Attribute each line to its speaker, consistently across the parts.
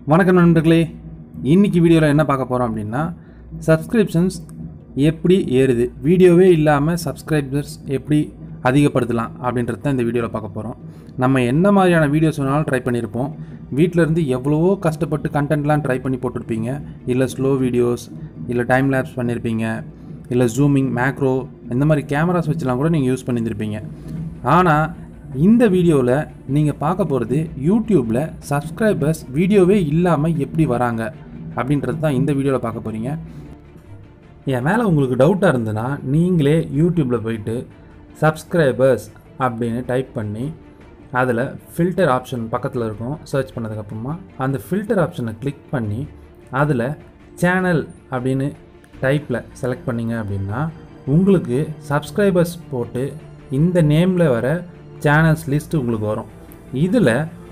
Speaker 1: வணக்கம் நண்பர்களே இன்னைக்கு வீடியோவில் என்ன பார்க்க போகிறோம் அப்படின்னா சப்ஸ்கிரிப்ஷன்ஸ் எப்படி ஏறுது வீடியோவே இல்லாமல் சப்ஸ்கிரைபர்ஸ் எப்படி அதிகப்படுத்தலாம் அப்படின்றது தான் இந்த வீடியோவில் பார்க்க போகிறோம் நம்ம என்ன மாதிரியான வீடியோஸ் வேணாலும் ட்ரை பண்ணியிருப்போம் வீட்டில் இருந்து எவ்வளவோ கஷ்டப்பட்டு கண்டென்ட்லாம் ட்ரை பண்ணி போட்டிருப்பீங்க இல்லை ஸ்லோ வீடியோஸ் இல்லை டைம் லேப்ஸ் பண்ணியிருப்பீங்க இல்லை ஜூமிங் மேக்ரோ இந்த மாதிரி கேமராஸ் வச்சுலாம் கூட நீங்கள் யூஸ் பண்ணியிருந்திருப்பீங்க ஆனால் இந்த வீடியோவில் நீங்கள் பார்க்க போகிறது யூடியூப்பில் சப்ஸ்கிரைபர்ஸ் வீடியோவே இல்லாமல் எப்படி வராங்க அப்படின்றது தான் இந்த வீடியோவில் பார்க்க போகிறீங்க என் மேலே உங்களுக்கு டவுட்டாக இருந்ததுன்னா நீங்களே யூடியூப்பில் போயிட்டு சப்ஸ்கிரைபர்ஸ் அப்படின்னு டைப் பண்ணி அதில் ஃபில்டர் ஆப்ஷன் பக்கத்தில் இருக்கும் சர்ச் பண்ணதுக்கப்புறமா அந்த ஃபில்டர் ஆப்ஷனை கிளிக் பண்ணி அதில் சேனல் அப்படின்னு டைப்பில் செலக்ட் பண்ணீங்க அப்படின்னா உங்களுக்கு சப்ஸ்கிரைபர்ஸ் போட்டு இந்த நேமில் வர சேனல்ஸ் லிஸ்ட் உங்களுக்கு வரும் இதில்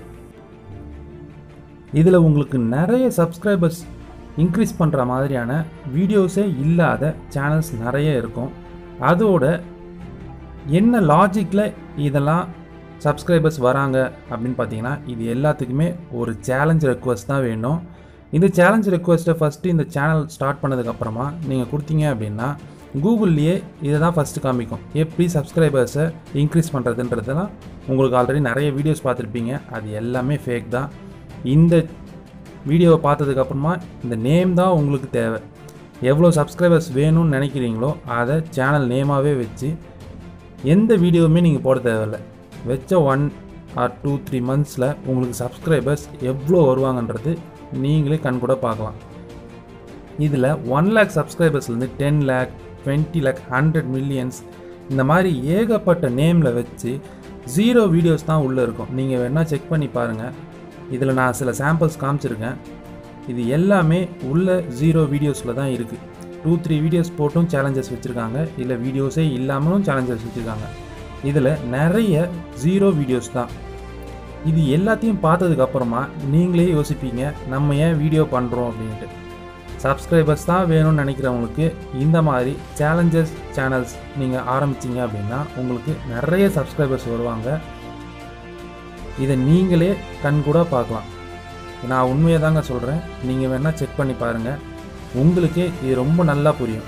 Speaker 1: இதில் உங்களுக்கு நிறைய சப்ஸ்கிரைபர்ஸ் இன்க்ரீஸ் பண்ணுற மாதிரியான வீடியோஸே இல்லாத சேனல்ஸ் நிறைய இருக்கும் அதோட என்ன லாஜிக்கில் இதெல்லாம் சப்ஸ்கிரைபர்ஸ் வராங்க அப்படின்னு பார்த்தீங்கன்னா இது எல்லாத்துக்குமே ஒரு சேலஞ்ச் ரெக்வஸ்ட் தான் வேணும் இந்த சேலஞ்ச் ரெக்வஸ்ட்டை ஃபஸ்ட்டு இந்த சேனல் ஸ்டார்ட் பண்ணதுக்கப்புறமா நீங்கள் கொடுத்தீங்க அப்படின்னா கூகுள்லேயே இதை தான் ஃபஸ்ட்டு காமிக்கும் எப்படி சப்ஸ்கிரைபர்ஸை இன்க்ரீஸ் பண்ணுறதுன்றதெல்லாம் உங்களுக்கு ஆல்ரெடி நிறைய வீடியோஸ் பார்த்துருப்பீங்க அது எல்லாமே ஃபேக் தான் இந்த வீடியோவை பார்த்ததுக்கப்புறமா இந்த நேம் தான் உங்களுக்கு தேவை எவ்வளோ சப்ஸ்கிரைபர்ஸ் வேணும்னு நினைக்கிறீங்களோ அதை சேனல் நேமாகவே வச்சு எந்த வீடியோவுமே நீங்கள் போட தேவையில்ல வச்ச ஒன் ஆர் டூ த்ரீ மந்த்ஸில் உங்களுக்கு சப்ஸ்கிரைபர்ஸ் எவ்வளோ வருவாங்கன்றது நீங்களே கண் கூட பார்க்கலாம் இதில் ஒன் லேக் சப்ஸ்கிரைபர்ஸ்லேருந்து ten lakh twenty lakh hundred millions இந்த மாதிரி ஏகப்பட்ட நேமில் வச்சு ஜீரோ வீடியோஸ் தான் உள்ளே இருக்கும் நீங்கள் வேணால் செக் பண்ணி பாருங்கள் இதில் நான் சில சாம்பிள்ஸ் காமிச்சிருக்கேன் இது எல்லாமே உள்ள ஜீரோ வீடியோஸில் தான் இருக்குது டூ த்ரீ வீடியோஸ் போட்டும் சேலஞ்சஸ் வச்சுருக்காங்க இல்லை வீடியோஸே இல்லாமலும் சேலஞ்சஸ் வச்சுருக்காங்க இதில் நிறைய ஜீரோ வீடியோஸ் தான் இது எல்லாத்தையும் பார்த்ததுக்கு அப்புறமா நீங்களே யோசிப்பீங்க நம்ம ஏன் வீடியோ பண்ணுறோம் அப்படின்ட்டு சப்ஸ்கிரைபர்ஸ் தான் வேணும்னு நினைக்கிறவங்களுக்கு இந்த மாதிரி சேலஞ்சஸ் சேனல்ஸ் நீங்கள் ஆரம்பிச்சிங்க அப்படின்னா உங்களுக்கு நிறைய சப்ஸ்கிரைபர்ஸ் வருவாங்க இதை நீங்களே கண் கூட பார்க்கலாம் நான் உண்மையை தாங்க சொல்கிறேன் நீங்கள் வேணால் செக் பண்ணி பாருங்கள் உங்களுக்கே இது ரொம்ப நல்லா புரியும்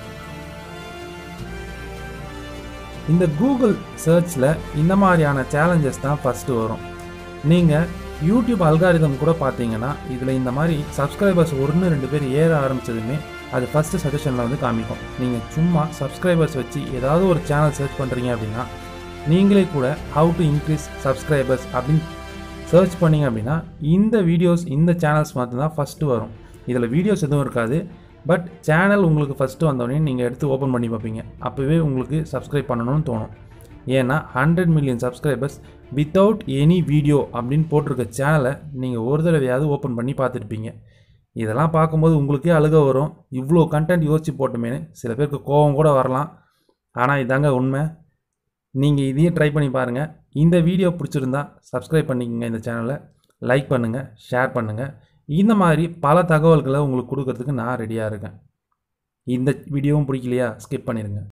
Speaker 1: இந்த கூகுள் சர்ச்சில் இந்த மாதிரியான சேலஞ்சஸ் தான் ஃபஸ்ட்டு வரும் நீங்கள் யூடியூப் அல்காரிதம் கூட பார்த்தீங்கன்னா இதில் இந்த மாதிரி சப்ஸ்கிரைபர்ஸ் ஒன்று ரெண்டு பேர் ஏற ஆரம்பித்ததுமே அது ஃபஸ்ட்டு சஜஷனில் வந்து காமிக்கும் நீங்கள் சும்மா சப்ஸ்கிரைபர்ஸ் வச்சு ஏதாவது ஒரு சேனல் சர்ச் பண்ணுறீங்க அப்படின்னா நீங்களே கூட ஹவு டு இன்க்ரீஸ் சப்ஸ்கிரைபர்ஸ் அப்படின்னு சர்ச் பண்ணிங்க அப்படின்னா இந்த வீடியோஸ் இந்த சேனல்ஸ் மட்டும்தான் ஃபஸ்ட்டு வரும் இதில் வீடியோஸ் எதுவும் இருக்காது பட் சேனல் உங்களுக்கு ஃபஸ்ட்டு வந்தோடனே நீங்கள் எடுத்து ஓப்பன் பண்ணி பார்ப்பீங்க அப்போவே உங்களுக்கு சப்ஸ்கிரைப் பண்ணணும்னு தோணும் ஏன்னா hundred million subscribers without any video அப்படின்னு போட்டிருக்க சேனலை நீங்கள் ஒரு தடவையாவது ஓப்பன் பண்ணி பார்த்துருப்பீங்க இதெல்லாம் பார்க்கும்போது உங்களுக்கே அழுக வரும் இவ்வளோ கண்டென்ட் யோசித்து போட்டுமேனு சில பேருக்கு கோபம் கூட வரலாம் ஆனால் இதாங்க உண்மை நீங்கள் இதையே ட்ரை பண்ணி பாருங்கள் இந்த வீடியோ பிடிச்சிருந்தா சப்ஸ்கிரைப் பண்ணிக்கங்க இந்த சேனலை லைக் பண்ணுங்கள் ஷேர் பண்ணுங்கள் இந்த மாதிரி பல தகவல்களை உங்களுக்கு கொடுக்கறதுக்கு நான் ரெடியாக இருக்கேன் இந்த வீடியோவும் பிடிக்கலையா ஸ்கிப் பண்ணிடுங்க